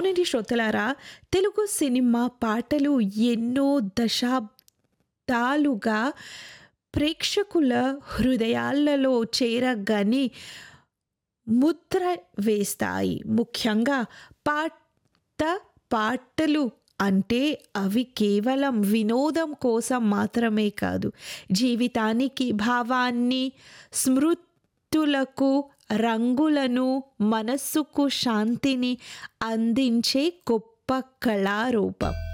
అవునండి శ్రోతలారా తెలుగు సినిమా పాటలు ఎన్నో దశాబ్దాలుగా ప్రేక్షకుల హృదయాలలో చేరగని ముద్ర వేస్తాయి ముఖ్యంగా పాత పాటలు అంటే అవి కేవలం వినోదం కోసం మాత్రమే కాదు జీవితానికి భావాన్ని స్మృతులకు రంగులను మనస్సుకు శాంతిని అందించే గొప్ప కళారూపం